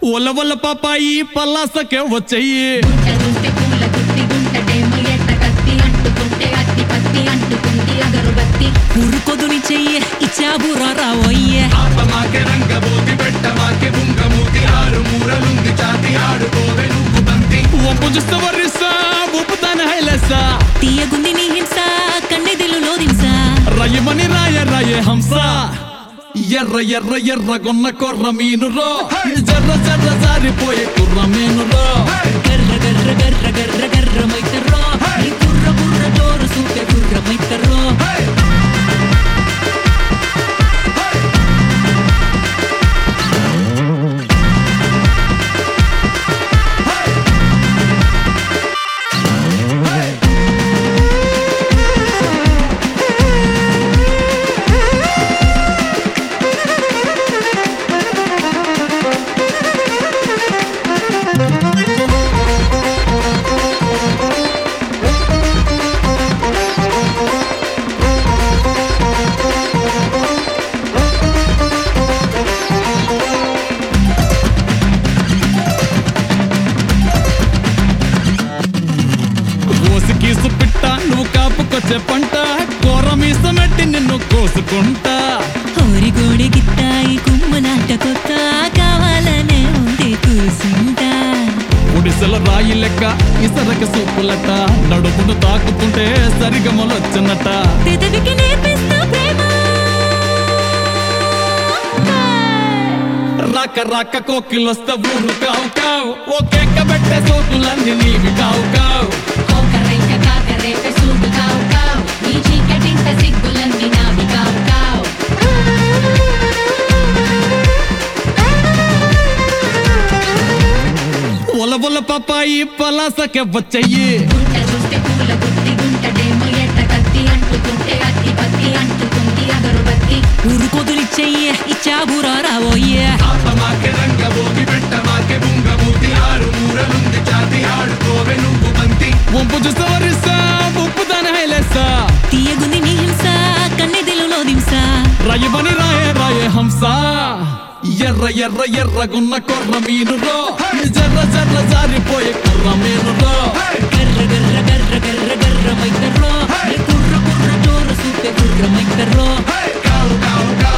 ఒల వల్ల పాపాయి పల్లాసకే వచ్చయ్యి గుంట చూస్తే పూల గుత్తి గుంటటేమో ఎట్ట కత్తి అంటుకుంటే అత్తి పత్తి అంటుకుంది అగరుబత్తి ఉరుకొదుని చెయ్యి ఇచ్చాబు రావయ్యే ఆపమాకే రంగబోతి పెట్టమాకే బుంగమూతి ఆరు మూరలుంది చాతి ఆడుకోవే నువ్వు బంతి ఒప్పు చూస్తే వర్రిస్తా ఒప్పుతాను హైలెస్సా తీయగుంది నీ హింస కన్నెదిలు లోదింస రయ్యమని రాయ రాయ హంస ఎర్ర ఎర్ర ఎర్రగొన్న కొర్ర మీనురో జర్ర జర్ర జారిపోయే కుర్ర మీనురో గర్ర గర్ర గర్ర గర్ర గర్ర మైతర్రో నీ కుర్ర కుర్ర జోరు సూపే కుర్ర మైతర్రో కోసి కీసు పిట్ట నువ్వు కాపుకొచ్చే పంట కూర మీసమెట్టి నిన్ను కోసుకుంటా హోరి గోడి గిత్తాయి కుమ్మ నాట కొత్త కావాలనే ఉంది కూసుంటా ఒడిసెల రాయి లెక్క ఇసరక సూపులట నడుమును తాకుతుంటే సరిగమలొచ్చనట పెదవికి నేర్పిస్తా ప్రేమ రాక రాక కోకిలొస్తే ఊరు కావు కావు ఓ కేక పెట్టే సోకులన్నీ నీవి కావు కావు కోకరైక కాకరేక సూడు కావు కావు నీ చీకటింత సిగ్గులన్నీ నావి కావు కావు ఒల ఒల పాపాయి పలాసకే వచ్చయ్యి గుంట చూస్తే పూల గుత్తి గుంటటేమో ఎట్ట కత్తి అంటుకుంటే అత్తి పత్తి అంటుకుంది అగరుబత్తి ఉరుకొదుని చెయ్యి ఇచ్చాబు రావయ్యే ఆపమాకే రంగబోతి పెట్టమాకే బుంగమూతి ఆరు మూరలుంది చాతి ఆడుకోవే నువ్వు బంతి వంపు చూస్తే వరిస్తా ఉప్పు దాని హైలేస్తా తీయగుంది నీ హింస కన్నెదిలు లోదింస రయ్యమని రాయే రాయే హంస ఎర్ర ఎర్ర ఎర్రగున్న కొర్ర మీనురో జర్ర జర్ర జారిపోయే కుర్ర మీనురో గర్ర గర్ర గర్ర గర్ర గర్ర మైతర్రో నీ కుర్ర కుర్ర జోరు సూపే కుర్ర మైతర్రో కావు కావు కావు